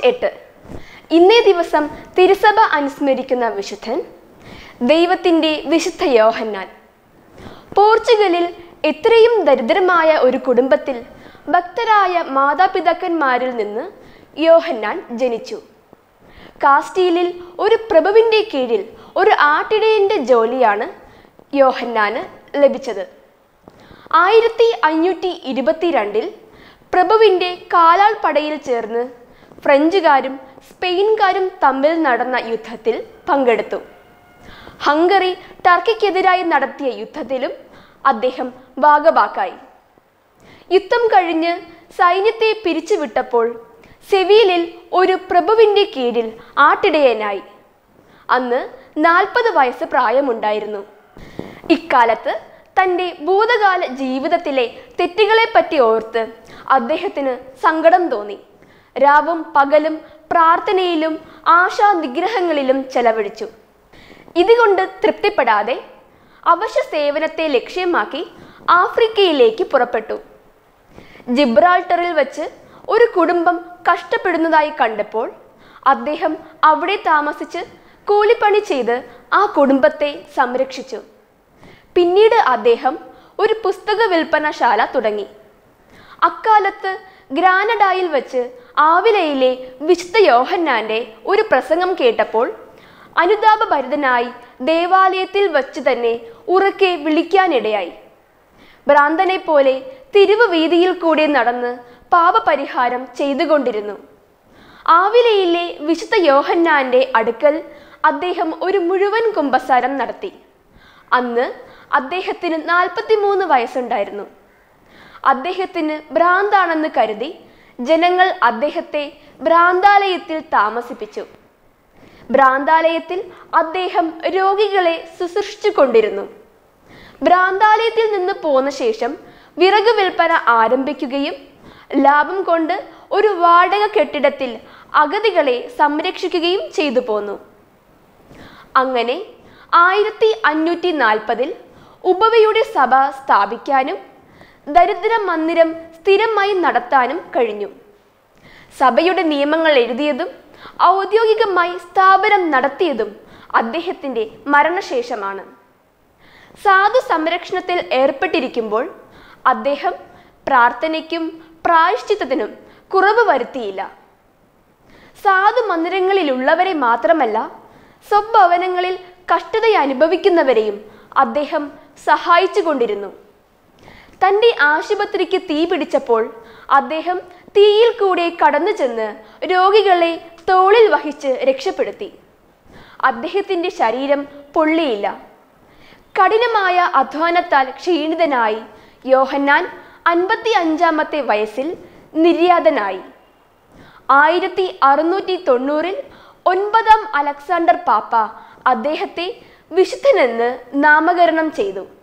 എട്ട് ഇന്നേ ദിവസം തിരുസഭ അനുസ്മരിക്കുന്ന വിശുദ്ധൻ ദൈവത്തിൻ്റെ വിശുദ്ധ യോഹന്നാൻ പോർച്ചുഗലിൽ എത്രയും ദരിദ്രമായ ഒരു കുടുംബത്തിൽ ഭക്തരായ മാതാപിതാക്കന്മാരിൽ നിന്ന് യോഹന്നാൻ ജനിച്ചു കാസ്റ്റീലിൽ ഒരു പ്രഭുവിൻ്റെ കീഴിൽ ഒരു ആട്ടിടയൻ്റെ ജോലിയാണ് യോഹന്നാന് ലഭിച്ചത് ആയിരത്തി അഞ്ഞൂറ്റി ഇരുപത്തിരണ്ടിൽ പ്രഭുവിൻ്റെ കാലാൾ പടയിൽ ചേർന്ന് ഫ്രഞ്ചുകാരും സ്പെയിൻകാരും തമ്മിൽ നടന്ന യുദ്ധത്തിൽ പങ്കെടുത്തു ഹംഗറി ടർക്കിക്കെതിരായി നടത്തിയ യുദ്ധത്തിലും അദ്ദേഹം ഭാഗഭാക്കായി യുദ്ധം കഴിഞ്ഞ് സൈന്യത്തെ പിരിച്ചുവിട്ടപ്പോൾ സെവീലിൽ ഒരു പ്രഭുവിൻ്റെ കീഴിൽ ആട്ടിടയനായി അന്ന് നാൽപ്പത് വയസ്സ് പ്രായമുണ്ടായിരുന്നു ഇക്കാലത്ത് തൻ്റെ ഭൂതകാല ജീവിതത്തിലെ തെറ്റുകളെപ്പറ്റി ഓർത്ത് അദ്ദേഹത്തിന് സങ്കടം തോന്നി രാവും പകലും പ്രാർത്ഥനയിലും ആശാ നിഗ്രഹങ്ങളിലും ചെലവഴിച്ചു ഇതുകൊണ്ട് തൃപ്തിപ്പെടാതെ അവശ്യ സേവനത്തെ ലക്ഷ്യമാക്കി ആഫ്രിക്കയിലേക്ക് പുറപ്പെട്ടു ജിബ്രാൾട്ടറിൽ വെച്ച് ഒരു കുടുംബം കഷ്ടപ്പെടുന്നതായി കണ്ടപ്പോൾ അദ്ദേഹം അവിടെ താമസിച്ച് കൂലിപ്പണി ചെയ്ത് ആ കുടുംബത്തെ സംരക്ഷിച്ചു പിന്നീട് അദ്ദേഹം ഒരു പുസ്തക വിൽപ്പനശാല തുടങ്ങി അക്കാലത്ത് ഗ്രാനഡായിൽ വെച്ച് ആവിലയിലെ വിശുദ്ധ യോഹന്നാന്റെ ഒരു പ്രസംഗം കേട്ടപ്പോൾ അനുതാപഭരിതനായി ദേവാലയത്തിൽ വച്ച് തന്നെ ഉറക്കെ വിളിക്കാനിടയായി ഭ്രാന്തനെ പോലെ തിരുവ് വീതിയിൽ കൂടി നടന്ന് പാപപരിഹാരം ചെയ്തുകൊണ്ടിരുന്നു ആവിലയിലെ വിശുദ്ധ യോഹന്നാന്റെ അടുക്കൽ അദ്ദേഹം ഒരു മുഴുവൻ കുമ്പസാരം നടത്തി അന്ന് അദ്ദേഹത്തിന് നാൽപ്പത്തിമൂന്ന് വയസ്സുണ്ടായിരുന്നു അദ്ദേഹത്തിന് ഭ്രാന്താണെന്ന് കരുതി ജനങ്ങൾ അദ്ദേഹത്തെ ഭ്രാന്താലയത്തിൽ താമസിപ്പിച്ചു ഭ്രാന്താലയത്തിൽ അദ്ദേഹം രോഗികളെ ശുശ്രൂഷിച്ചു കൊണ്ടിരുന്നു ഭ്രാന്താലയത്തിൽ നിന്ന് പോന്ന ശേഷം വിറക് വിൽപ്പന ആരംഭിക്കുകയും ലാഭം കൊണ്ട് ഒരു വാടക കെട്ടിടത്തിൽ അഗതികളെ സംരക്ഷിക്കുകയും ചെയ്തു പോന്നു അങ്ങനെ ആയിരത്തി അഞ്ഞൂറ്റി നാൽപ്പതിൽ ഉപവയുടെ സഭ സ്ഥാപിക്കാനും ദരിദ്ര മന്ദിരം സ്ഥിരമായി നടത്താനും കഴിഞ്ഞു സഭയുടെ നിയമങ്ങൾ എഴുതിയതും ഔദ്യോഗികമായി സ്ഥാപനം നടത്തിയതും അദ്ദേഹത്തിന്റെ മരണശേഷമാണ് സാധു സംരക്ഷണത്തിൽ ഏർപ്പെട്ടിരിക്കുമ്പോൾ അദ്ദേഹം പ്രാർത്ഥനയ്ക്കും പ്രായശ്ചിത്തത്തിനും കുറവ് വരുത്തിയില്ല സാധു മന്ദിരങ്ങളിലുള്ളവരെ മാത്രമല്ല സ്വഭവനങ്ങളിൽ കഷ്ടത അനുഭവിക്കുന്നവരെയും അദ്ദേഹം സഹായിച്ചു കൊണ്ടിരുന്നു തൻ്റെ ആശുപത്രിക്ക് തീ പിടിച്ചപ്പോൾ അദ്ദേഹം തീയിൽ കൂടെ കടന്നു ചെന്ന് രോഗികളെ തോളിൽ വഹിച്ച് രക്ഷപ്പെടുത്തി അദ്ദേഹത്തിൻ്റെ ശരീരം പൊള്ളിയില്ല കഠിനമായ അധ്വാനത്താൽ ക്ഷീണിതനായി യോഹന്നാൻ അൻപത്തി അഞ്ചാമത്തെ വയസ്സിൽ നിര്യാതനായി ആയിരത്തി അറുന്നൂറ്റി തൊണ്ണൂറിൽ ഒൻപതാം അലക്സാണ്ടർ പാപ്പ അദ്ദേഹത്തെ വിശുദ്ധനെന്ന് നാമകരണം ചെയ്തു